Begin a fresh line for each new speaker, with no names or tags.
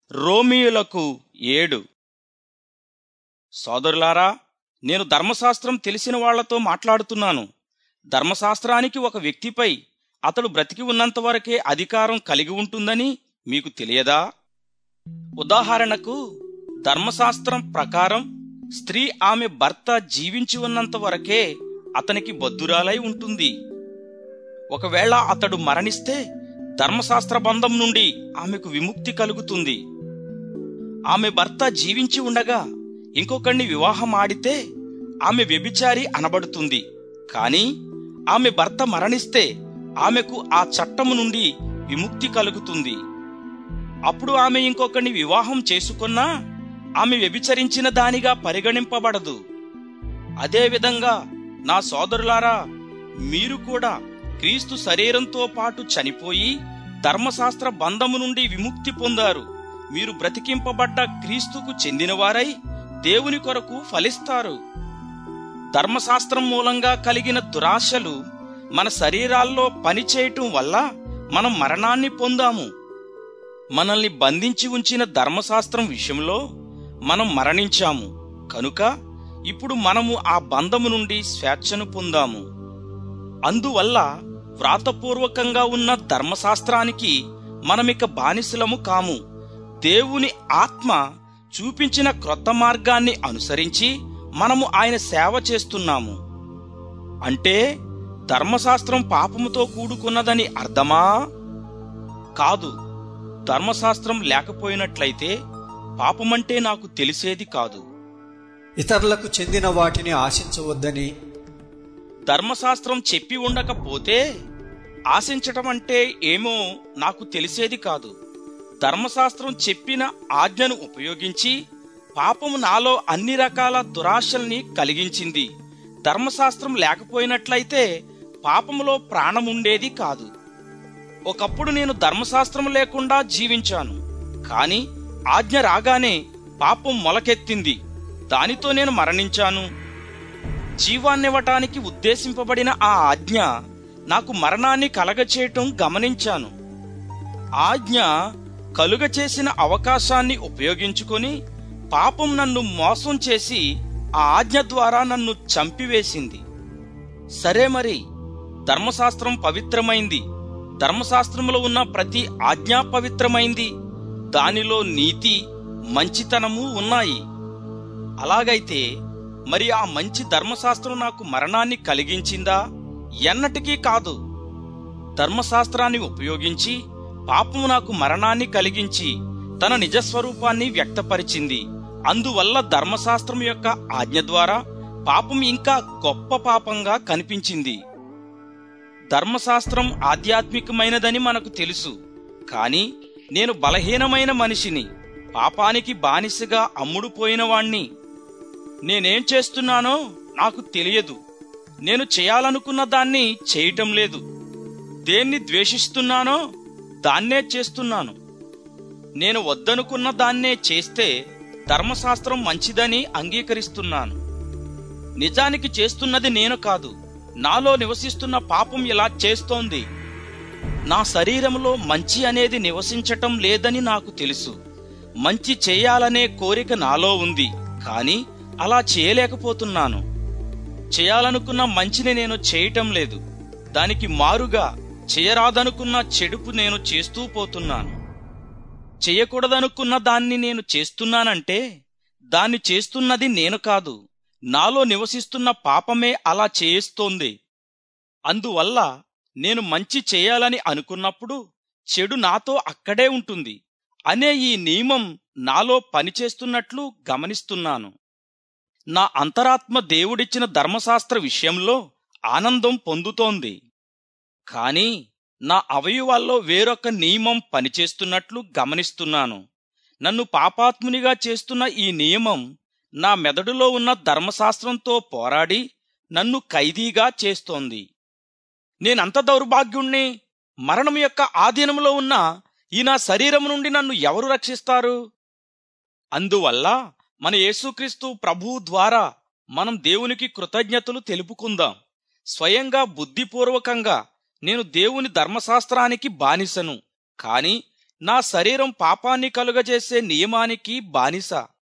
రోమియులకు ఏడు సోదరులారా నేను ధర్మశాస్త్రం తెలిసిన వాళ్లతో మాట్లాడుతున్నాను ధర్మశాస్త్రానికి ఒక వ్యక్తిపై అతడు బ్రతికి ఉన్నంత వరకే అధికారం కలిగి ఉంటుందని మీకు తెలియదా ఉదాహరణకు ధర్మశాస్త్రం ప్రకారం స్త్రీ ఆమె భర్త జీవించి ఉన్నంత వరకే అతనికి బద్దురాలై ఉంటుంది ఒకవేళ అతడు మరణిస్తే ధర్మశాస్త్ర బంధం నుండి ఆమెకు విముక్తి కలుగుతుంది ఆమె భర్త జీవించి ఉండగా ఇంకొకరిని వివాహం ఆడితే ఆమె వ్యభిచారి అనబడుతుంది కానీ ఆమె భర్త మరణిస్తే ఆమెకు ఆ చట్టము నుండి విముక్తి కలుగుతుంది అప్పుడు ఆమె ఇంకొకరిని వివాహం చేసుకున్నా ఆమె వ్యభిచరించిన దానిగా పరిగణింపబడదు అదేవిధంగా నా సోదరులారా మీరు కూడా క్రీస్తు శరీరంతో పాటు చనిపోయి ధర్మశాస్త్ర బంధము నుండి విముక్తి పొందారు మీరు బ్రతికింపబడ్డ క్రీస్తుకు చెందినవారై దేవుని కొరకు ఫలిస్తారు ధర్మశాస్త్రం మూలంగా కలిగిన దురాశలు మన శరీరాల్లో పనిచేయటం వల్ల మనం మరణాన్ని పొందాము మనల్ని బంధించి ఉంచిన ధర్మశాస్త్రం విషయంలో మనం మరణించాము కనుక ఇప్పుడు మనము ఆ బంధము నుండి స్వేచ్ఛను పొందాము అందువల్ల వ్రాతపూర్వకంగా ఉన్న ధర్మశాస్త్రానికి మనమిక బానిసలము కాము దేవుని ఆత్మ చూపించిన క్రొత్త మార్గాన్ని అనుసరించి మనము ఆయన సేవ చేస్తున్నాము అంటే ధర్మశాస్త్రం పాపముతో కూడుకున్నదని అర్థమా కాదు ధర్మశాస్త్రం లేకపోయినట్లయితే పాపమంటే నాకు తెలిసేది కాదు
ఇతరులకు చెందిన వాటిని ఆశించవద్దని
ధర్మశాస్త్రం చెప్పి ఉండకపోతే ఆశించటం అంటే ఏమో నాకు తెలిసేది కాదు ధర్మశాస్త్రం చెప్పిన ఆజ్ఞను ఉపయోగించి పాపము నాలో అన్ని రకాల దురాశల్ని కలిగించింది ధర్మశాస్త్రం లేకపోయినట్లయితే పాపములో ప్రాణముండేది కాదు ఒకప్పుడు నేను ధర్మశాస్త్రం లేకుండా జీవించాను కాని ఆజ్ఞ రాగానే పాపం మొలకెత్తింది దానితో నేను మరణించాను జీవాన్నివ్వటానికి ఉద్దేశింపబడిన ఆ ఆజ్ఞ నాకు మరణాన్ని కలగచేయటం గమనించాను ఆజ్ఞ కలుగచేసిన అవకాశాన్ని ఉపయోగించుకొని పాపం నన్ను మోసం చేసి ఆ ఆజ్ఞ ద్వారా నన్ను చంపివేసింది సరే మరి ధర్మశాస్త్రం పవిత్రమైంది ధర్మశాస్త్రంలో ఉన్న ప్రతి ఆజ్ఞ పవిత్రమైంది దానిలో నీతి మంచితనము ఉన్నాయి అలాగైతే మరి ఆ మంచి ధర్మశాస్త్రం నాకు మరణాన్ని కలిగించిందా ఎన్నటికీ కాదు ధర్మశాస్త్రాన్ని ఉపయోగించి పాపము నాకు మరణాన్ని కలిగించి తన నిజస్వరూపాన్ని వ్యక్తపరిచింది అందువల్ల ధర్మశాస్త్రం యొక్క ఆజ్ఞ ద్వారా పాపం ఇంకా గొప్ప పాపంగా కనిపించింది ధర్మశాస్త్రం ఆధ్యాత్మికమైనదని మనకు తెలుసు కాని నేను బలహీనమైన మనిషిని పాపానికి బానిసగా అమ్ముడుపోయిన వాణ్ణి నేనేం చేస్తున్నానో నాకు తెలియదు నేను చేయాలనుకున్న దాన్ని చేయటం లేదు దేన్ని ద్వేషిస్తున్నానో దాన్నే చేస్తున్నాను నేను వద్దనుకున్న దాన్నే చేస్తే ధర్మశాస్త్రం మంచిదని అంగీకరిస్తున్నాను నిజానికి చేస్తున్నది నేను కాదు నాలో నివసిస్తున్న పాపం ఇలా చేస్తోంది నా శరీరంలో మంచి అనేది నివసించటం లేదని నాకు తెలుసు మంచి చేయాలనే కోరిక నాలో ఉంది కానీ అలా చేయలేకపోతున్నాను చేయాలనుకున్న మంచిని నేను చేయటం లేదు దానికి మారుగా చేయరాదనుకున్న చెడుపు నేను చేస్తూ పోతున్నాను చేయకూడదనుకున్న దాన్ని నేను చేస్తున్నానంటే దాన్ని చేస్తున్నది నేను కాదు నాలో నివసిస్తున్న పాపమే అలా చేయిస్తోంది అందువల్ల నేను మంచి చేయాలని అనుకున్నప్పుడు చెడు నాతో అక్కడే ఉంటుంది అనే ఈ నియమం నాలో పనిచేస్తున్నట్లు గమనిస్తున్నాను నా అంతరాత్మ దేవుడిచ్చిన ధర్మశాస్త్ర విషయంలో ఆనందం పొందుతోంది కాని నా అవయవాల్లో వేరొక నియమం పనిచేస్తున్నట్లు గమనిస్తున్నాను నన్ను పాపాత్మునిగా చేస్తున్న ఈ నియమం నా మెదడులో ఉన్న ధర్మశాస్త్రంతో పోరాడి నన్ను ఖైదీగా చేస్తోంది నేనంత దౌర్భాగ్యుణ్ణి మరణం యొక్క ఆధీనంలో ఉన్న ఈ నా శరీరం నుండి నన్ను ఎవరు రక్షిస్తారు అందువల్ల మన యేసుక్రీస్తు ప్రభువు ద్వారా మనం దేవునికి కృతజ్ఞతలు తెలుపుకుందాం స్వయంగా బుద్ధిపూర్వకంగా నేను దేవుని ధర్మశాస్త్రానికి బానిసను కాని నా శరీరం పాపాన్ని కలుగజేసే నియమానికి బానిస